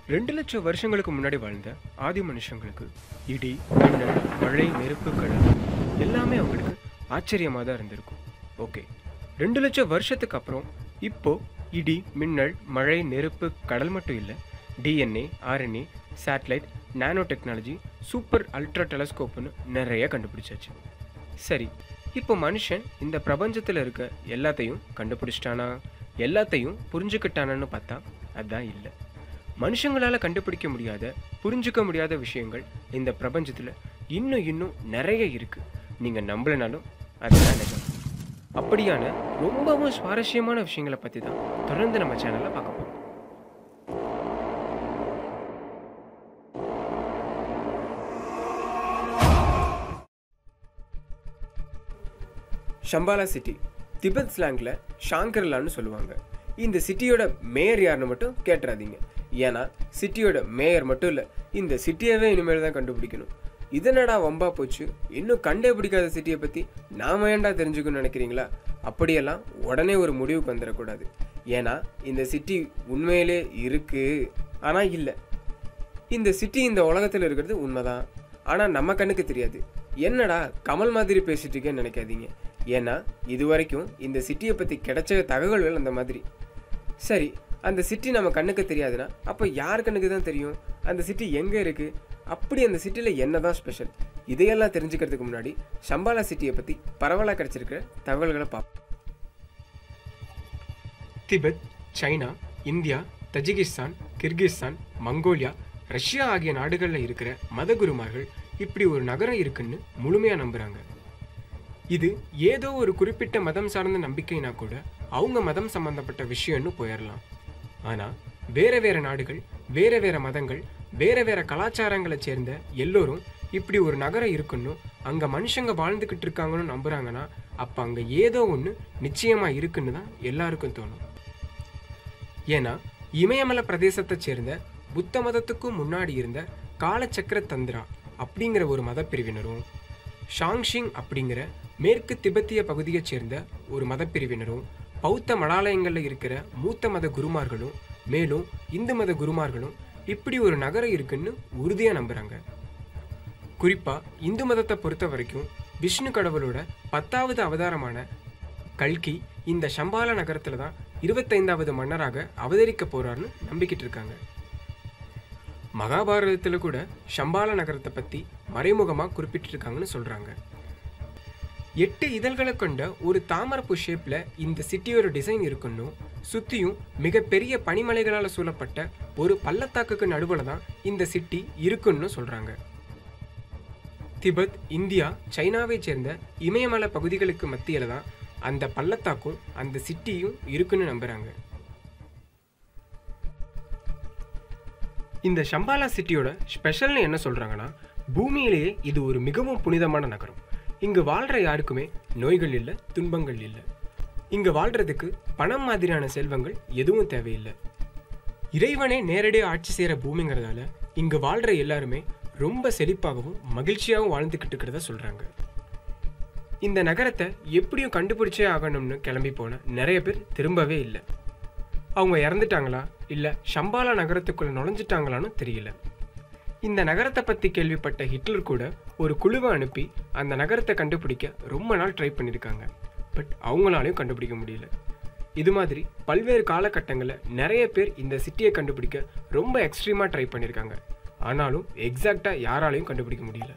ரெண்டு லட்சம் வருஷங்களுக்கு முன்னாடி வாழ்ந்த ஆதி மனுஷங்களுக்கு இடி மின்னல் மழை நெருப்பு கடல் எல்லாமே அவங்களுக்கு ஆச்சரியமாக தான் இருந்திருக்கும் ஓகே ரெண்டு லட்சம் வருஷத்துக்கு அப்புறம் இப்போ இடி மின்னல் மழை நெருப்பு கடல் மட்டும் இல்லை DNA RNA satellite nanotechnology super ultra டெலஸ்கோப்னு நிறைய கண்டுபிடிச்சாச்சு சரி இப்போ மனுஷன் இந்த பிரபஞ்சத்தில் இருக்க எல்லாத்தையும் கண்டுபிடிச்சிட்டானா எல்லாத்தையும் புரிஞ்சுக்கிட்டானான்னு பார்த்தா அதான் இல்லை மனுஷங்களால் கண்டுபிடிக்க முடியாத புரிஞ்சுக்க முடியாத விஷயங்கள் இந்த பிரபஞ்சத்தில் இன்னும் இன்னும் நிறைய இருக்குது நீங்கள் நம்பலைனாலும் அதுதான் நிஜம் அப்படியான ரொம்பவும் சுவாரஸ்யமான விஷயங்களை பற்றி தான் தொடர்ந்து நம்ம சேனலில் பார்க்க போகிறோம் ஷம்பாலா சிட்டி திபெத் ஸ்லாங்கில் ஷாங்கர்லான்னு சொல்லுவாங்க இந்த சிட்டியோட மேயர் யாருன்னு மட்டும் கேட்டுறாதீங்க ஏன்னா சிட்டியோட மேயர் மட்டும் இல்லை இந்த சிட்டியவே இனிமேல் தான் கண்டுபிடிக்கணும் இதனடா வம்பா போச்சு இன்னும் கண்டே பிடிக்காத சிட்டியை பற்றி நாம ஏன்டா தெரிஞ்சுக்கணும்னு நினைக்கிறீங்களா அப்படியெல்லாம் உடனே ஒரு முடிவுக்கு வந்துடக்கூடாது ஏன்னா இந்த சிட்டி உண்மையிலே இருக்கு ஆனால் இல்லை இந்த சிட்டி இந்த உலகத்தில் இருக்கிறது உண்மைதான் ஆனால் நம்ம கண்ணுக்கு தெரியாது என்னடா கமல் மாதிரி பேசிட்டு இருக்கேன்னு நினைக்காதீங்க ஏன்னா இது வரைக்கும் இந்த சிட்டியை பற்றி கிடைச்ச தகவல்கள் அந்த மாதிரி சரி அந்த சிட்டி நம்ம கண்ணுக்கு தெரியாதுன்னா அப்போ யார் கண்ணுக்கு தான் தெரியும் அந்த சிட்டி எங்கே இருக்குது அப்படி அந்த சிட்டியில் என்ன தான் ஸ்பெஷல் இதையெல்லாம் தெரிஞ்சுக்கிறதுக்கு முன்னாடி சம்பாலா சிட்டியை பற்றி பரவலாக கிடைச்சிருக்கிற தகவல்களை பார்ப்போம் Tibet China India Tajikistan Kyrgyzstan Mongolia Russia ஆகிய நாடுகளில் இருக்கிற மதகுருமார்கள் இப்படி ஒரு நகரம் இருக்குன்னு முழுமையாக நம்புகிறாங்க இது ஏதோ ஒரு குறிப்பிட்ட மதம் சார்ந்த நம்பிக்கைனா கூட அவங்க மதம் சம்பந்தப்பட்ட விஷயம்னு போயிடலாம் ஆனால் வேற வேற நாடுகள் வேற வேற மதங்கள் வேற வேற கலாச்சாரங்களை சேர்ந்த எல்லோரும் இப்படி ஒரு நகரம் இருக்குன்னு அங்கே மனுஷங்க வாழ்ந்துக்கிட்டு இருக்காங்கன்னு நம்புறாங்கன்னா அப்போ அங்கே ஏதோ ஒன்று நிச்சயமாக இருக்குன்னு தான் எல்லாருக்கும் தோணும் ஏன்னா இமயமலை பிரதேசத்தை சேர்ந்த புத்த மதத்துக்கும் முன்னாடி இருந்த காலச்சக்கர தந்திரா அப்படிங்கிற ஒரு மதப்பிரிவினரும் ஷாங்ஷிங் அப்படிங்கிற மேற்கு திபெத்திய பகுதியைச் சேர்ந்த ஒரு மதப்பிரிவினரும் பௌத்த மடாலயங்களில் இருக்கிற மூத்த மத குருமார்களும் மேலும் இந்து மத குருமார்களும் இப்படி ஒரு நகரம் இருக்குன்னு உறுதியாக நம்புகிறாங்க குறிப்பாக இந்து மதத்தை பொறுத்த வரைக்கும் விஷ்ணு கடவுளோட பத்தாவது அவதாரமான கல்கி இந்த சம்பால நகரத்தில் தான் இருபத்தைந்தாவது மன்னராக அவதரிக்க போறாருன்னு நம்பிக்கிட்டு இருக்காங்க மகாபாரதத்தில் கூட சம்பால நகரத்தை பற்றி மறைமுகமாக குறிப்பிட்டிருக்காங்கன்னு சொல்கிறாங்க எட்டு இதழ்களை கொண்ட ஒரு தாமரப்பூ ஷேப்பில் இந்த சிட்டியோட டிசைன் இருக்குன்னு சுற்றியும் மிகப்பெரிய பனிமலைகளால் சூழப்பட்ட ஒரு பள்ளத்தாக்குக்கு நடுவில் தான் இந்த சிட்டி இருக்குன்னு சொல்கிறாங்க திபெத் இந்தியா சைனாவை சேர்ந்த இமயமலை பகுதிகளுக்கு மத்தியில் தான் அந்த பள்ளத்தாக்கும் அந்த சிட்டியும் இருக்குன்னு நம்புகிறாங்க இந்த ஷம்பாலா சிட்டியோட ஸ்பெஷல்னு என்ன சொல்கிறாங்கன்னா பூமியிலேயே இது ஒரு மிகவும் புனிதமான நகரம் இங்கு வாழ்கிற யாருக்குமே நோய்கள் இல்லை துன்பங்கள் இல்லை இங்கே வாழ்கிறதுக்கு பணம் மாதிரியான செல்வங்கள் எதுவும் தேவையில்லை இறைவனே நேரடியாக ஆட்சி செய்கிற பூமிங்கிறதால இங்கே வாழ்கிற எல்லாருமே ரொம்ப செழிப்பாகவும் மகிழ்ச்சியாகவும் வாழ்ந்துக்கிட்டு இருக்கிறதா சொல்கிறாங்க இந்த நகரத்தை எப்படியும் கண்டுபிடிச்சே ஆகணும்னு கிளம்பி போன நிறைய பேர் திரும்பவே இல்லை அவங்க இறந்துட்டாங்களா இல்லை ஷம்பாலா நகரத்துக்குள்ளே நுழைஞ்சிட்டாங்களான்னு தெரியல இந்த நகரத்தை பற்றி கேள்விப்பட்ட ஹிட்லர் கூட ஒரு குழுவை அனுப்பி அந்த நகரத்தை கண்டுபிடிக்க ரொம்ப நாள் ட்ரை பண்ணியிருக்காங்க பட் அவங்களாலையும் கண்டுபிடிக்க முடியல இது மாதிரி பல்வேறு காலகட்டங்களில் நிறைய பேர் இந்த சிட்டியை கண்டுபிடிக்க ரொம்ப எக்ஸ்ட்ரீமாக ட்ரை பண்ணியிருக்காங்க ஆனாலும் எக்ஸாக்டாக யாராலையும் கண்டுபிடிக்க முடியல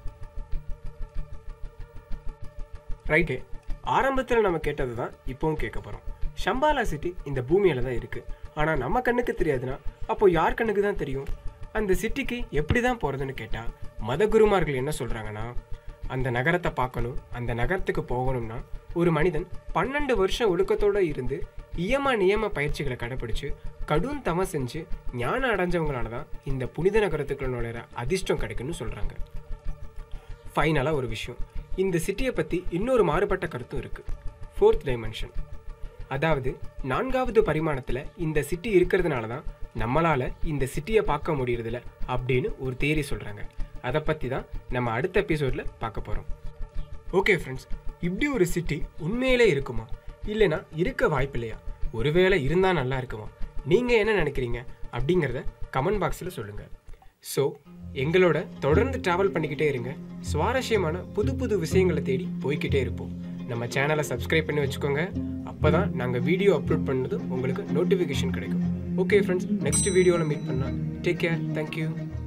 ரைட்டு ஆரம்பத்தில் நம்ம கேட்டது தான் இப்போவும் கேட்க போகிறோம் ஷம்பாலா சிட்டி இந்த பூமியில் தான் இருக்குது ஆனால் நம்ம கண்ணுக்கு தெரியாதுன்னா அப்போ யார் கண்ணுக்கு தான் தெரியும் அந்த சிட்டிக்கு எப்படி தான் போகிறதுன்னு கேட்டால் மதகுருமார்கள் என்ன சொல்கிறாங்கன்னா அந்த நகரத்தை பார்க்கணும் அந்த நகரத்துக்கு போகணும்னா ஒரு மனிதன் பன்னெண்டு வருஷம் ஒழுக்கத்தோடு இருந்து இயம நியம பயிற்சிகளை கடைப்பிடிச்சு கடும் தம செஞ்சு ஞானம் அடைஞ்சவங்களால தான் இந்த புனித நகரத்துக்குள்ள நுழையிற அதிர்ஷ்டம் கிடைக்குன்னு சொல்கிறாங்க ஃபைனலாக ஒரு விஷயம் இந்த சிட்டியை பற்றி இன்னொரு மாறுபட்ட கருத்தும் இருக்குது ஃபோர்த் டைமென்ஷன் அதாவது நான்காவது பரிமாணத்தில் இந்த சிட்டி இருக்கிறதுனால தான் நம்மளால் இந்த சிட்டியை பார்க்க முடியறதில்ல அப்படின்னு ஒரு தேரி சொல்கிறாங்க அதை பற்றி தான் நம்ம அடுத்த எபிசோடில் பார்க்க போகிறோம் ஓகே ஃப்ரெண்ட்ஸ் இப்படி ஒரு சிட்டி உண்மையிலே இருக்குமா இல்லைனா இருக்க வாய்ப்பில்லையா ஒருவேளை இருந்தால் நல்லா இருக்குமா நீங்கள் என்ன நினைக்கிறீங்க அப்படிங்கிறத கமெண்ட் பாக்ஸில் சொல்லுங்கள் ஸோ எங்களோட தொடர்ந்து ட்ராவல் பண்ணிக்கிட்டே இருங்க சுவாரஸ்யமான புது புது விஷயங்களை தேடி போய்க்கிட்டே இருப்போம் நம்ம சேனலை சப்ஸ்கிரைப் பண்ணி வச்சுக்கோங்க அப்போ தான் நாங்கள் வீடியோ அப்லோட் பண்ணது உங்களுக்கு நோட்டிஃபிகேஷன் கிடைக்கும் ஓகே ஃப்ரெண்ட்ஸ் நெக்ஸ்ட் வீடியோவில் மீட் பண்ணலாம் டேக் கேர் தேங்க்யூ